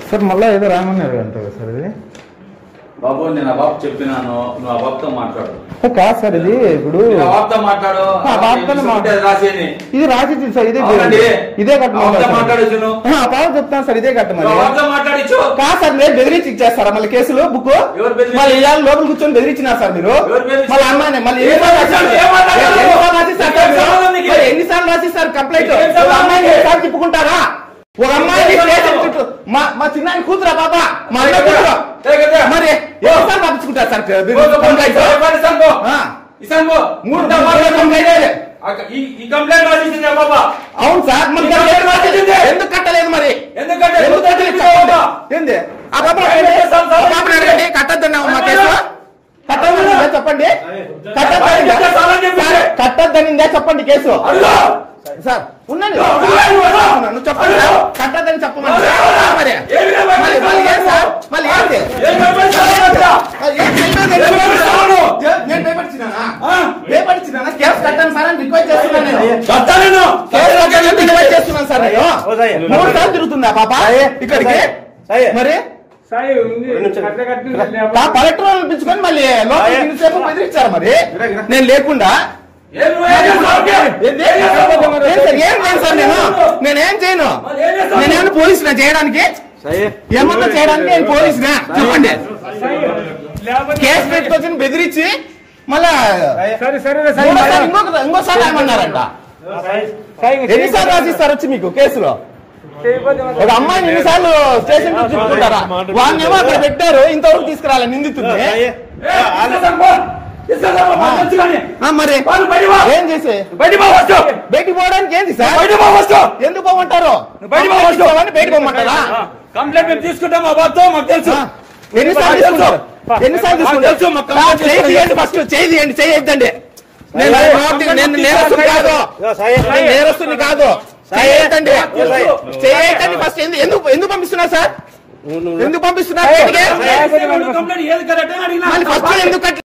Sir మళ్ళీ ఏదో రామన్నారు అంట కదా సార్ ఇది బాబు నేను ఆ బాబు చెప్పినాను నువ్వు ఆ బాబుతో మాట్లాడు కాదు సార్ ఇది ఇప్పుడు నువ్వు ఆ బాబుతో మాట్లాడు ఆ బాబుతోనే ఆ బాబు రాసేయని ఇది రాసిచ్చి సార్ ఇదే అవునండి. ఇదే ఆ బాబుతో మాట్లాడొచ్చు నువ్వు. కట్టమని చెప్తాను సార్ ఇదే కట్టమని నువ్వు ఆ బాబుతో మాట్లాడిచ్చు కాదు సార్ నేను బెదిరించి ఇచ్చేస్తారా మళ్ళీ కేసులు బుక్ ఎవరు బెదిరించి? మళ్ళీ ఇవాళ లోపల కూర్చొని బెదిరించినారు సార్ మీరు ఎవరు బెదిరించి? మళ్ళీ అమ్మాయిని మళ్ళీ ఏం ఎన్నిసార్లు మాట్లాడారు? రాసిస్తారు? ఏం మాట్లాడారు? ఎన్నిసార్లు రాసిస్తారు ఏం మీరు? సంబంధం నీకు? మరి ఎన్నిసార్లు రాసిస్తారు కంప్లైంట్ ఏం సంబంధం ఒక అమ్మాయిని నీకు? ఎన్నిసార్లు తిప్పుకుంటారా ఒక అమ్మాయిని ఏం స్టేషన్ సంబంధం? చుట్టూ మా మా చిన్నాయన కూతురా బాబా మా అన్న ఏ కదా? కూతురు ఏ కదా? మరి ఎన్నిసార్లు పంపించుకుంటారు సార్ కంప్లైంట్ ఆ. మూడు కంప్లైంట్ కంప్లైంట్ ఈ కంప్లైంట్ రాసింది బాబా అవును సార్ మరి ఇంకా ఎందుకు ఏం రాసింది? ఎందుకు కట్టలేదు మరి ఎందుకంటే ఎందుకు కట్టలేదు చెప్పండి. ఏంది ఆ పాపను అడగండి. ఆ పాపను అడగండి కట్టొద్దన్నా మా కేసు కట్టొద్దనిందా చెప్పండి కట్టొద్దనిందా ఎంత సార్లు చెప్పింది? సార్, కట్టొద్దనిందా చెప్పండి కేసు అడుగు. సార్ ఉండండి అడుగు. నువ్వు చెప్పండి అడుగు. సార్. కట్టొద్దని చెప్పమని అడుగు. మరి ఏమి లేదు, మళ్ళీ మళ్ళీ ఏం సార్ మళ్ళీ ఏంటి ఏం కంప్లైంట్ రాసింది? మరి ఏం చేయలేదు, ఏం భయపడిస్తున్నావు? ఏ- నేను భయపడిచ్చినానా ఆ? భయపడిచ్చినానా కేసు కట్టండి సార్ అని రిక్వెస్ట్ చేస్తున్నాను నేను చెప్తా నేను. కేసు కట్టండి అని రిక్వెస్ట్ చేస్తున్నాను సార్ నేను ఓ సాయి. మూడు సార్లు తిరుగుతుందా పాప ఇక్కడికి సాయి. మరి సాయి ఉంది రెండు నిమిషాలు. కట్ట కట్టింది ఆ కలెక్టర్ వాళ్ళని పిలుచుకొని మళ్ళీ లోపలికి సాయి. ఇంతసేపు బెదిరించారు మరి నేను లేకుండా ఏం నువ్వు ఏం చేస్తావు? ఏంది? ఏం సార్, ఏం చేయను సార్ నేను నేనేం చేయను మరి ఏం చేస్తావు? నేనేమన్నా పోలీసునా చేయడానికి సాయి ఏమన్నా చేయడానికి నేను పోలీసునా చెప్పండి లేకపోతే కేసు పెట్టుకొచ్చి బెదిరించి మళ్ళా సరే సరే సాయి మూడోసారి ఇంకొక ఇంకోసారి ఏమన్నారంట సాయి సాయి ఎన్నిసార్లు రాసిస్తారు వచ్చి మీకు కేసులో చేయకపోతే మాత్రం- ఒక అమ్మాయిని ఎన్నిసార్లు స్టేషన్ కి తిప్పుకుంటారా వాళ్ళనేమో అక్కడ పెట్టారు ఇంతవరకు తీసుకురాలి నిందితుంది సాయి ఏ, ఇస్తాను పో. ఇస్తాను పో, మాకు తెలుసు కానీ. ఆ, మరి వాళ్ళు బయటికి పో. ఏం చేసే బయటికి పో ఫస్ట్. బయటికి పోవడానికి ఏంది సార్ బయటికి పో ఫస్ట్. ఎందుకు పోమంటారు బయటికి పో ఫస్ట్. పోవని బయటికి పోమంటారా ఆ, కంప్లైంట్ మేము తీసుకుంటాం మా బాబుతో మాకు తెలుసు ఆ, ఎన్నిసార్లు మాకు తెలుసు. తీసుకుంటారు ఎన్నిసార్లు మాకు తెలుసు, మాకు తీసుకుంటారు కంప్లైంట్ చేయి తీసుకుంటాం. తీయండి ఫస్ట్ చేయి తీయండి చేయి ఎత్తండి నేను సాయి, నేను- నేను నేరస్తుని కాదు ఇదిగో సాయి నేను నేరస్తుని కాదు చేయి ఎత్తండి సాయి. చేయి ఎత్తండి ఫస్ట్ ఎందు- ఎందుకు ఎందుకు పంపిస్తున్నారు సార్ నువ్వు- నువ్వు- ఎందుకు పంపిస్తున్నారు సాయి, ఇక్కడికి? సాయి. కంప్లైంట్ ఏది కరెక్ట్ అని అడిగినా మళ్ళీ ఫస్ట్ ఎందుకు కట్టలేదు